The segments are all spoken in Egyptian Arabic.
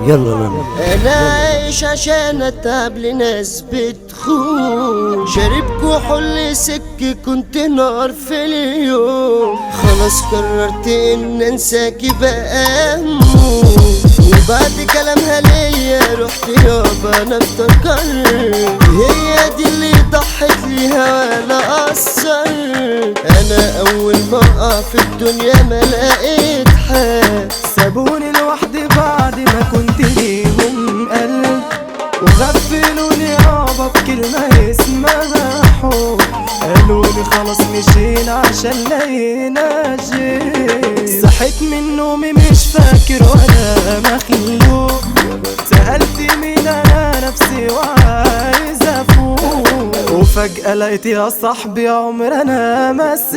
يلا لما انا عايش عشان اتعب لناس بتخون شارب كحول سك كنت نار في اليوم خلاص قررت ان انساكي بقى أموت. وبعد كلامها ليا رحت يابا انا افتكرت هي دي اللي ضحت ليها ولا قصرت انا اول ما اقع في الدنيا ما لقيت حد سابوني لوحدي بعد ما كنت ليهم قلب وغفلوني يابا بكلمة اسمها حب قالولي خلاص مشينا عشان لقينا جيل صحيت من نومي مش فاكر ولا مخلوق سألت مين انا نفسي وعايز افوق وفجأة لقيت يا صاحبي عمر انا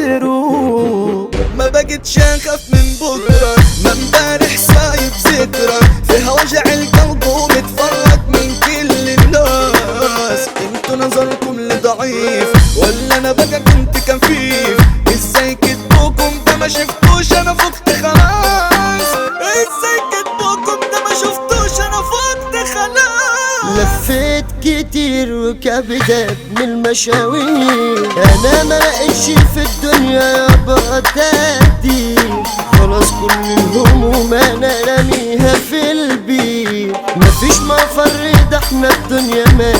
مسروق ما بقتش اخاف من بكره ما امبارح سايب ذكرى فيها وجع القلب ومتفرق من كل الناس انتوا نظركم لضعيف ولا انا بقى كنت كفيف ازاي كتبوكم ده ما شفتوش انا فقت خلاص ازاي كتبوكم ده ما شفتوش انا فقت خلاص لفيت كتير وكبدت من المشاوير انا ما لقيتش في الدنيا يابا تهدي خلاص كل الهموم انا راميها في البيت مفيش مفر ده احنا الدنيا ما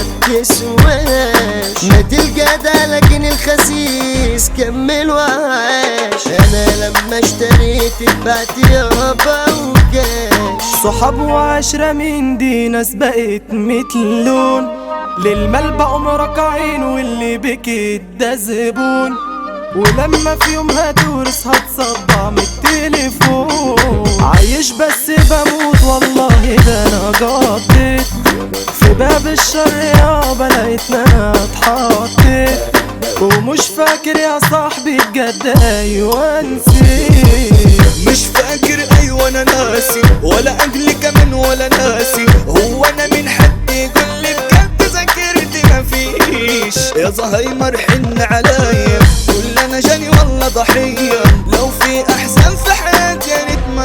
بتسواش مات الجدع لكن الخسيس كمل وعاش انا لما اشتريت اتبعت يابا وكاش صحاب وعشرة من دي ناس بقت متلون للمال بقوا مرقعين واللي بكيت ده زبون ولما في يوم هتورث هتصدع من التليفون عايش بس بموت والله ده انا جطيت في باب الشر يابا لقيتنا اتحطيت ومش فاكر يا صاحبي بجد ايوه نسيت مش فاكر ايوه انا ناسي ولا اجلي كمان ولا ناسي هو انا من حد يقول لي بجد ذاكرتي مفيش يا زهايمر حن عليا كل انا جاني والله ضحيه لو في احزان في حياتي يا ريت ما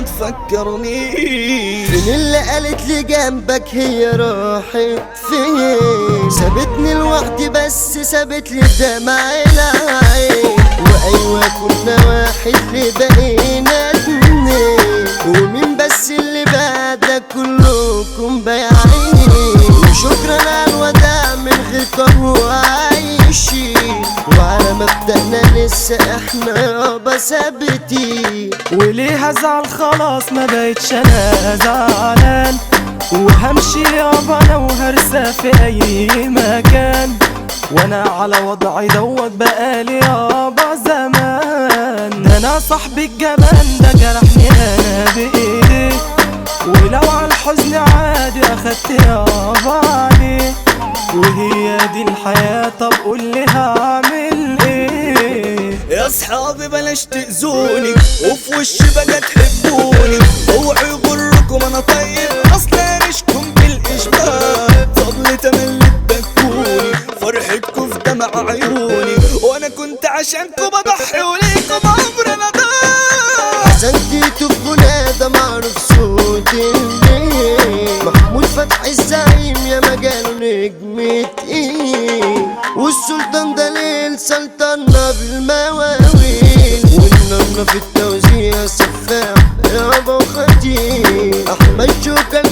تفكرنيش من اللي قالت لي جنبك هي راحت فين سابتني لوحدي بس سابت لي دمع العين وايوه كنا واحد اللي بقينا اتنين ومين بس اللي بعدك كلكم بايعين وشكرا على الوداع من غيركم عايشين وعلى مبدأنا لسه احنا يابا ثابتين وليه هزعل خلاص ما بقتش انا زعلان وهمشي يابا انا وهرسى في اي مكان وانا على وضعي دوت بقالي يابا زمان ده انا صاحبي الجبان ده جرحني انا بايدي ولو على الحزن عادي اخدت يابا عليه وهي دي الحياة طب قول لي هعمل ايه يا اصحابي بلاش تأذوني وفي وشي بقى تحبوني اوعوا يغركم انا طيب اصلا عيشكم بالاشباه طب تملي تبكوني فرحتكم في دمع عيوني وانا كنت عشانكم بضحي وليكم عمري انا ضاع حسنتيته في منادى معروف صوت الليل محمود فتحي الزعيم يا مجاله نجم تقيل والسلطان دليل سلطنا بالمواويل والنملة في التوزيع سفاح يابا وخطير احمد شوكة